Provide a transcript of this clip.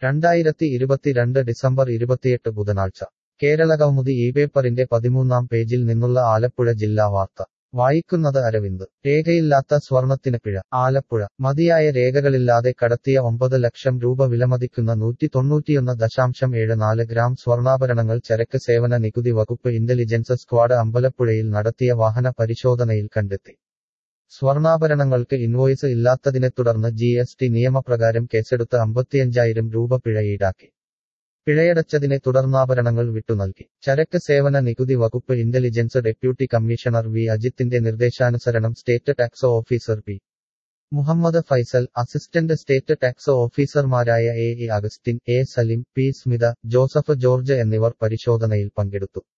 രണ്ടായിരത്തി ഇരുപത്തിരണ്ട് ഡിസംബർ ഇരുപത്തിയെട്ട് ബുധനാഴ്ച കേരളകൗമുദി ഈ പേപ്പറിന്റെ പതിമൂന്നാം പേജിൽ നിന്നുള്ള ആലപ്പുഴ ജില്ലാ വാർത്ത വായിക്കുന്നത് അരവിന്ദ് രേഖയില്ലാത്ത സ്വർണത്തിന് പിഴ ആലപ്പുഴ മതിയായ രേഖകളില്ലാതെ കടത്തിയ ഒമ്പത് ലക്ഷം രൂപ വിലമതിക്കുന്ന നൂറ്റി തൊണ്ണൂറ്റിയൊന്ന് ദശാംശം ഏഴ് നാല് ഗ്രാം സ്വർണ്ണാഭരണങ്ങൾ ചരക്ക് സേവന നികുതി വകുപ്പ് ഇന്റലിജൻസ് സ്ക്വാഡ് അമ്പലപ്പുഴയിൽ നടത്തിയ വാഹന പരിശോധനയിൽ കണ്ടെത്തി സ്വർണ്ണാഭരണങ്ങൾക്ക് ഇൻവോയ്സ് ഇല്ലാത്തതിനെ തുടർന്ന് ജി എസ് ടി നിയമപ്രകാരം കേസെടുത്ത് അമ്പത്തിയഞ്ചായിരം രൂപ പിഴ ഈടാക്കി പിഴയടച്ചതിനെ തുടർന്നാഭരണങ്ങൾ വിട്ടുനൽകി ചരക്ക് സേവന നികുതി വകുപ്പ് ഇന്റലിജൻസ് ഡെപ്യൂട്ടി കമ്മീഷണർ വി അജിത്തിന്റെ നിർദ്ദേശാനുസരണം state tax officer P Muhammad Faisal assistant state tax ഓഫീസർമാരായ A E Augustine A Salim P Smitha Joseph George എന്നിവർ പരിശോധനയിൽ പങ്കെടുത്തു